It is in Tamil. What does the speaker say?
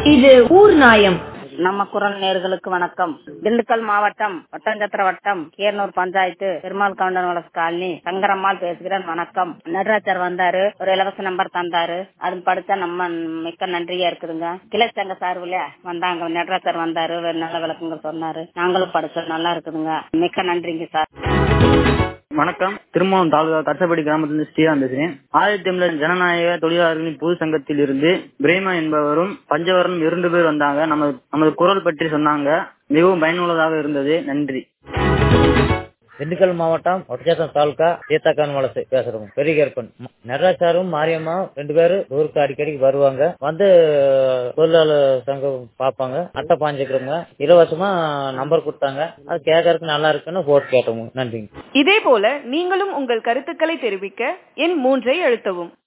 இது ஊர் நாயம் நம்ம குரல் நேர்களுக்கு வணக்கம் திண்டுக்கல் மாவட்டம் ஒட்டஞ்சத்திர வட்டம் கீரனூர் பஞ்சாயத்து பெருமாள் கவுண்டர் வளர்ச்சி காலனி சங்கரம்மாள் பேசுகிறேன் வணக்கம் நடராஜர் வந்தாரு ஒரு இலவச நம்பர் தந்தாரு அது படிச்சா நம்ம மிக்க நன்றியா இருக்குதுங்க கிளை சங்க சார்புல வந்தாங்க நடராஜர் வந்தாரு ஒரு நல்ல விளக்கங்கள் சொன்னாரு நாங்களும் படிச்சோம் நல்லா இருக்குதுங்க மிக்க நன்றிங்க சார் வணக்கம் திருமணம் தாலுகா கச்சப்படி கிராமத்திலிருந்து ஸ்ரீராம் பேசுகிறேன் ஆயிரத்தி தமிழர் ஜனநாயக தொழிலாளர்களின் பொது சங்கத்தில் இருந்து பிரேமா என்பவரும் பஞ்சவரனும் இரண்டு பேர் வந்தாங்க நமது நமது குரல் பற்றி சொன்னாங்க மிகவும் பயனுள்ளதாக இருந்தது நன்றி திண்டுக்கல் மாவட்டம் ஒட்டச்சத்தம் தாலுக்கா தீர்த்தக்கான் வலசை பேசுறோம் பெரிய கருப்பன் நடராஜாரும் மாரியம்மாவும் ரெண்டு பேரும் ஊருக்கு அடிக்கடி வருவாங்க வந்து தொழிலாளர் சங்கம் பார்ப்பாங்க அட்டை பாஞ்சுக்கிறவங்க இலவசமா நம்பர் கொடுத்தாங்க அது கேட்கறதுக்கு நல்லா இருக்குன்னு போட்டு கேட்டோம் நன்றிங்க இதே போல நீங்களும் உங்கள் கருத்துக்களை தெரிவிக்க எண் மூன்றை அழுத்தவும்